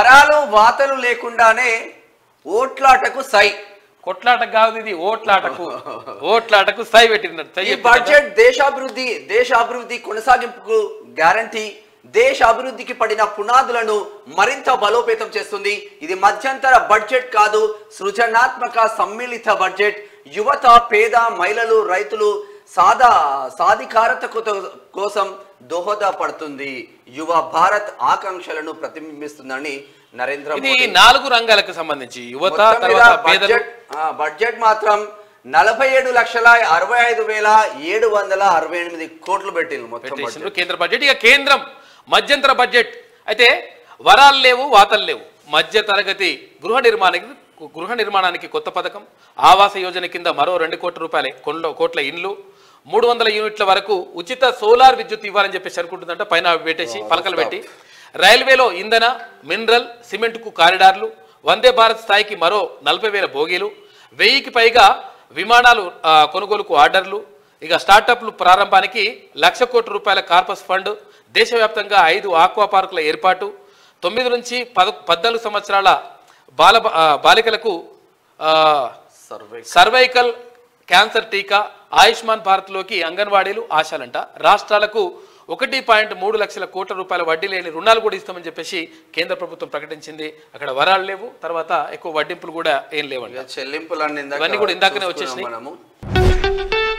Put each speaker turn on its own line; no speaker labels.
వరాలు వాతలు లేకుండానే ఓట్లాటకు సై
కొట్లాట కాదు ఇది ఓట్లాటకు ఓట్లాటకు సై పెట్టినట్టు
ఈ బడ్జెట్ దేశాభివృద్ధి దేశ అభివృద్ధి కొనసాగింపుకు గ్యారంటీ దేశ అభివృద్ధికి పడిన పునాదులను మరింత బలోపేతం చేస్తుంది ఇది మధ్యంతర బడ్జెట్ కాదు సృజనాత్మక సమ్మిళిత బడ్జెట్ యువత పేద మహిళలు రైతులు సాదా సాధికారత కొత- కోసం దోహదపడుతుంది యువ భారత్ ఆకాంక్షలను ప్రతిబింబిస్తుందని నరేంద్ర
ఇది
మోదీ
నాలుగు రంగాలకు సంబంధించి యువత
మొత్తం మీద
తర్వాత పేదలు
బడ్జెట్ ఆ, బడ్జెట్ మాత్రం నలభై ఏడు లక్షల అరవై ఐదు వేల ఏడు వందల అరవై ఎనిమిది కోట్లు పెట్టింది మొత్తం
పెట్టేసిండ్రు
బడ్జెట్.
కేంద్ర బడ్జెట్ ఇక కేంద్రం మధ్యంతర బడ్జెట్ అయితే వరాలు లేవు వాతలు లేవు మధ్య తరగతి గృహ నిర్మాణానికి గృహ నిర్మాణానికి కొత్త పథకం ఆవాస యోజన కింద మరో రెండు కోట్ల రూపాయల కొండ్ల కోట్ల ఇండ్లు మూడు వందల యూనిట్ల వరకు ఉచిత సోలార్ విద్యుత్ ఇవ్వాలని చెప్పేసి అనుకుంటుందంట పైన పెట్టేసి పలకలు పెట్టి రైల్వేలో ఇంధన మినరల్ సిమెంట్కు కారిడార్లు వందే భారత్ స్థాయికి మరో నలభై వేల బోగీలు వెయ్యికి పైగా విమానాలు ఆ, కొనుగోలుకు ఆర్డర్లు ఇక స్టార్టప్లు ప్రారంభానికి లక్ష కోట్ల రూపాయల కార్పస్ ఫండ్ దేశవ్యాప్తంగా ఐదు ఆక్వా పార్కుల ఏర్పాటు తొమ్మిది నుంచి పద పద్నాలుగు సంవత్సరాల బాల ఆ, బాలికలకు ఆ,
సర్వే
సర్వైకల్ క్యాన్సర్ టీకా ఆయుష్మాన్ భారత్లోకి అంగన్వాడీలు ఆశాలంట రాష్ట్రాలకు ఒకటి పాయింట్ మూడు లక్షల కోట్ల రూపాయల వడ్డీ లేని రుణాలు కూడా ఇస్తామని చెప్పేసి కేంద్ర ప్రభుత్వం ప్రకటించింది అక్కడ వరాలు లేవు తర్వాత ఎక్కువ వడ్డింపులు కూడా ఏం లేవండి
ఇక చెల్లింపులన్నీ ఇందాక
ఇవన్నీ కూడా ఇందాకనే
చూసుకున్నాం
వచ్చేసినాయి.
మనము